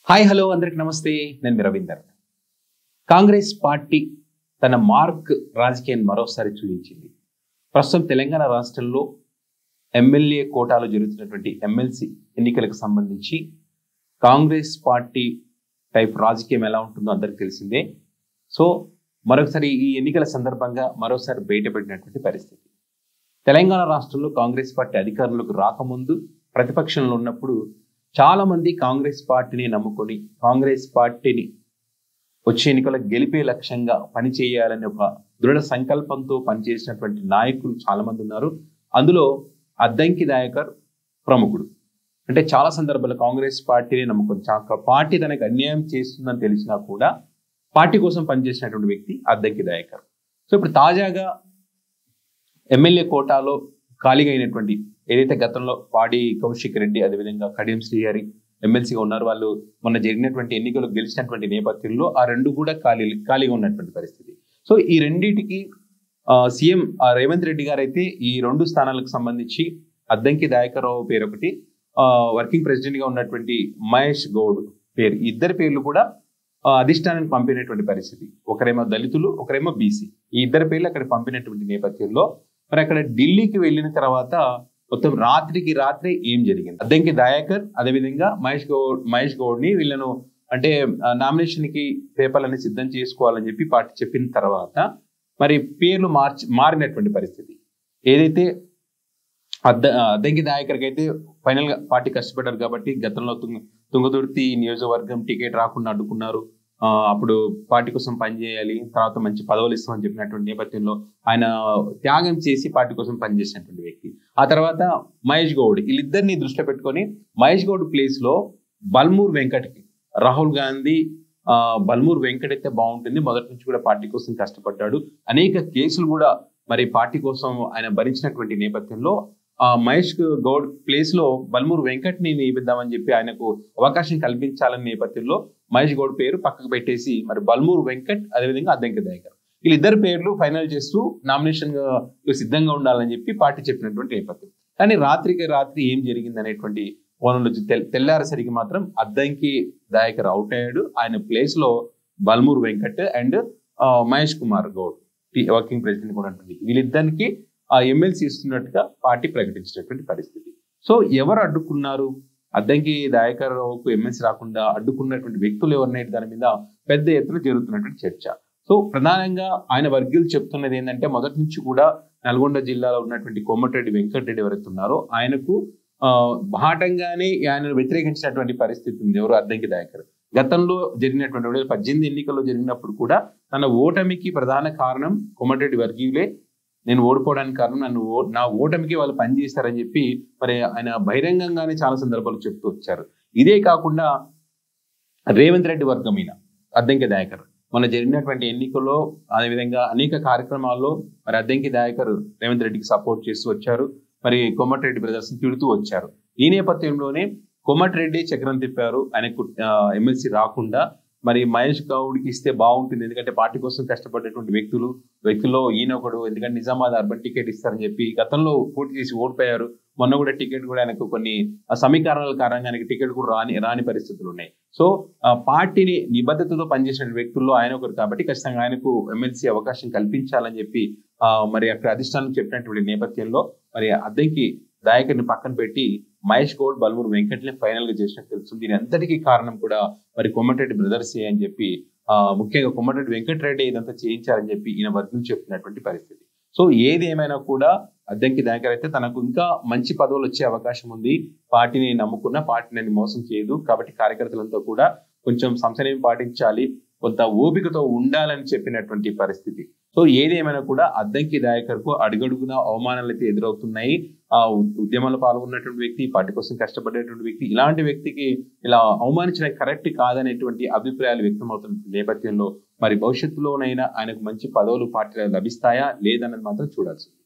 hi hello అందరికి నమస్తే నేను మీ రవీందర్ కాంగ్రెస్ పార్టీ తన మార్క్ రాజకీయాన్ని మరోసారి చూపించింది ప్రస్తుతం తెలంగాణ రాష్ట్రంలో ఎమ్మెల్యే కోటాలో జరుగుతున్నటువంటి ఎమ్మెల్సీ ఎన్నికలకు సంబంధించి కాంగ్రెస్ పార్టీ టైప్ రాజకీయం ఎలా ఉంటుందో అందరికి తెలిసిందే సో మరొకసారి ఈ ఎన్నికల సందర్భంగా మరోసారి బయటపడినటువంటి పరిస్థితి తెలంగాణ రాష్ట్రంలో కాంగ్రెస్ పార్టీ అధికారంలోకి రాకముందు ప్రతిపక్షంలో ఉన్నప్పుడు చాలా మంది కాంగ్రెస్ పార్టీని నమ్ముకొని కాంగ్రెస్ పార్టీని వచ్చే ఎన్నికలకు గెలిపే లక్ష్యంగా పనిచేయాలనే ఒక దృఢ సంకల్పంతో పనిచేసినటువంటి నాయకులు చాలా మంది ఉన్నారు అందులో అద్దంకి నాయకర్ ప్రముఖుడు అంటే చాలా సందర్భాల్లో కాంగ్రెస్ పార్టీని నమ్ముకొని చా- పార్టీ తనకు అన్యాయం చేస్తుందని తెలిసినా కూడా పార్టీ కోసం పనిచేసినటువంటి వ్యక్తి అద్దంకి నాయకర్ సో ఇప్పుడు తాజాగా ఎమ్మెల్యే కోటాలో ఖాళీగా అయినటువంటి ఏదైతే గతంలో పాడి కౌశిక్ రెడ్డి అదేవిధంగా కడియం శ్రీహరి ఎమ్మెల్సీగా ఉన్నారు వాళ్ళు మొన్న జరిగినటువంటి ఎన్నికలు గెలిచినటువంటి నేపథ్యంలో ఆ రెండు కూడా ఖాళీ ఖాళీగా ఉన్నటువంటి పరిస్థితి సో ఈ రెండింటికి ఆ, సీఎం ఆ, రేవంత్ రెడ్డి గారు అయితే ఈ రెండు స్థానాలకు సంబంధించి అద్దంకి దయాకర్రావు పేరు ఒకటి ఆ, వర్కింగ్ ప్రెసిడెంట్ గా ఉన్నటువంటి మహేష్ గౌడ్ పేరు ఈ ఇద్దరి పేర్లు కూడా ఆ, అధిష్టానానికి పంపినటువంటి పరిస్థితి ఒకరేమో దళితులు ఒకరేమో బీసీ ఈ ఇద్దరి పేర్లు అక్కడ పంపినటువంటి నేపథ్యంలో మరి అక్కడ ఢిల్లీకి వెళ్ళిన తర్వాత మొత్తం రాత్రికి రాత్రి ఏం జరిగింది అద్దంకి దయాకర్ అదేవిధంగా మహేష్ గౌడ్ మహేష్ గౌడ్ని వీళ్ళను అంటే నామినేషన్ కి పేపర్లని సిద్ధం చేసుకోవాలని చెప్పి పార్టీ చెప్పిన తర్వాత మరి పేర్లు మార్చి మారినటువంటి పరిస్థితి ఏదైతే అద్ద అద్దంకి నాయకర్కి అయితే ఫైనల్ గా పార్టీ కష్టపడ్డారు కాబట్టి గతంలో తుంగ తుంగతుర్తి నియోజకవర్గం టికెట్ రాకుండా అడ్డుకున్నారు ఆ, అప్పుడు పార్టీ కోసం పనిచేయాలి తర్వాత మంచి పదవులు ఇస్తామని చెప్పినటువంటి నేపథ్యంలో ఆయన త్యాగం చేసి పార్టీ కోసం పనిచేసినటువంటి వ్యక్తి ఆ తర్వాత మహేష్ గౌడ్ వీళ్ళిద్దరిని దృష్టిలో పెట్టుకొని మహేష్ గౌడ్ ప్లేస్ లో బల్మూర్ వెంకట్కి రాహుల్ గాంధీ ఆ, బల్మూర్ వెంకట్ అయితే బాగుంటుంది మొదటి నుంచి కూడా పార్టీ కోసం కష్టపడ్డాడు అనేక కేసులు కూడా మరి పార్టీ కోసం ఆయన భరించినటువంటి నేపథ్యంలో ఆ మహేష్ గౌడ్ ప్లేస్ లో బల్మూర్ వెంకట్ ని నియమిద్దామని చెప్పి ఆయనకు అవకాశం కల్పించాలనే నేపథ్యంలో మహేష్ గౌడ్ పేరు పక్కకు పెట్టేసి మరి బల్మూర్ వెంకట్ అదేవిధంగా అద్దంకి దయాకర్ వీళ్ళిద్దరు పేర్లు ఫైనల్ చేస్తూ నామినేషన్ సిద్ధంగా ఉండాలని చెప్పి పార్టీ చెప్పినటువంటి నేపథ్యం కానీ రాత్రికి రాత్రి ఏం జరిగింది అనేటువంటి కోణంలో చూ- తెల్- తెల్లారేసరికి మాత్రం అద్దంకి దయాకర్ అవుట్ అయ్యాడు ఆయన ప్లేస్ లో Balmoor Venkat and Mahesh Kumar Goud T- working president కూడా ఉంటుంది వీళ్ళిద్దరికి ఆ ఎమ్మెల్సీ ఇస్తున్నట్టుగా పార్టీ ప్రకటించినటువంటి పరిస్థితి సో ఎవరు అడ్డుకున్నారు అద్దంకి దయాకర్ రావుకు ఎమ్మెల్సీ రాకుండా అడ్డుకున్నటువంటి వ్యక్తులు ఎవరినైతే దాని మీద పెద్ద ఎత్తున జరుగుతున్నటువంటి చర్చ సో ప్రధానంగా ఆయన వర్గీయులు చెప్తున్నది ఏంటంటే మొదటి నుంచి కూడా నల్గొండ జిల్లాలో ఉన్నటువంటి కోమటిరెడ్డి వెంకటరెడ్డి ఎవరైతే ఉన్నారో ఆయనకు ఆ, బాహటంగానే ఆయన వ్యతిరేకించినటువంటి పరిస్థితి ఉంది ఎవరు అద్దంకి దయాకర్ గతంలో జరిగినటువంటి రెండు వేల పద్దెనిమిది ఎన్నికల్లో జరిగినప్పుడు కూడా తన ఓటమికి ప్రధాన కారణం కోమటిరెడ్డి వర్గీయులే నేను ఓడిపోవడానికి కారణం నన్ను ఓ- నా ఓటమికి వాళ్ళు పనిచేస్తారని చెప్పి మరి ఆయన బహిరంగంగానే చాలా సందర్భాలు చెప్తూ వచ్చారు ఇదే కాకుండా రేవంత్ రెడ్డి వర్గం ఈయన అద్దంకి దయాకర్ మొన్న జరిగినటువంటి ఎన్నికల్లో అదేవిధంగా అనేక కార్యక్రమాల్లో మరి అద్దంకి దయాకర్ రేవంత్ రెడ్డికి సపోర్ట్ చేస్తూ వచ్చారు మరి కోమటిరెడ్డి బ్రదర్స్ తిడుతూ వచ్చారు ఈ నేపథ్యంలోనే కోమటిరెడ్డి చక్రం తిప్పారు ఆయనకు ఎమ్మెల్సీ రాకుండా మరి మహేష్ గౌడ్కి ఇస్తే బాగుంటుంది ఎందుకంటే పార్టీ కోసం కష్టపడేటువంటి వ్యక్తులు వ్యక్తుల్లో ఈయన ఒకడు ఎందుకంటే నిజామాబాద్ అర్బన్ టికెట్ ఇస్తారని చెప్పి గతంలో పోటీ చేసి ఓడిపోయారు మొన్న కూడా టికెట్ కూడా ఆయనకు కొన్ని ఆ, సమీకరణాల కారణంగా ఆయనకి టికెట్ కూడా రాని రాని పరిస్థితులు ఉన్నాయి సో ఆ, పార్టీని నిబద్ధతతో పనిచేసిన వ్యక్తుల్లో ఆయన ఒకరు కాబట్టి ఖచ్చితంగా ఆయనకు ఎమ్మెల్సీ అవకాశం కల్పించాలని చెప్పి ఆ, మరి అక్కడ అధిష్టానం చెప్పినటువంటి నేపథ్యంలో మరి అద్దెకి దాయకర్ని పక్కన పెట్టి మహేష్ గౌడ్ బల్మూరు వెంకట్ని ఫైనల్ గా చేసినట్టు తెలుస్తుంది దీని అంతటికీ కారణం కూడా మరి కొమ్మటిరెడ్డి బ్రదర్స్ అని చెప్పి ఆ, ముఖ్యంగా కొమ్మటిరెడ్డి వెంకటరెడ్డి ఇదంతా చేయించారని చెప్పి ఈయన వర్గం చెప్తున్నటువంటి పరిస్థితి సో ఏది ఏమైనా కూడా అద్దంకి దాకర్ అయితే తనకు ఇంకా మంచి పదవులు వచ్చే అవకాశం ఉంది పార్టీని నమ్ముకున్న పార్టీని మోసం చేయదు కాబట్టి కార్యకర్తలంతా కూడా కొంచెం సంశయం పాటించాలి కొంత ఓపికతో ఉండాలని చెప్పినటువంటి పరిస్థితి సో ఏదేమైనా కూడా అద్దంకి దాయకర్కు అడుగడుగున అవమానాలు అయితే ఎదురవుతున్నాయి ఆ ఉ- ఉద్యమంలో పాల్గొన్నటువంటి వ్యక్తి పార్టీ కోసం కష్టపడేటువంటి వ్యక్తి ఇలాంటి వ్యక్తికి ఇలా అవమానించడం కరెక్ట్ కాదనేటువంటి అభిప్రాయాలు వ్యక్తమవుతున్న నేపథ్యంలో మరి భవిష్యత్తులోనైనా ఆయనకు మంచి పదవులు పార్టీలో లభిస్తాయా లేదన్నది మాత్రం చూడాల్సింది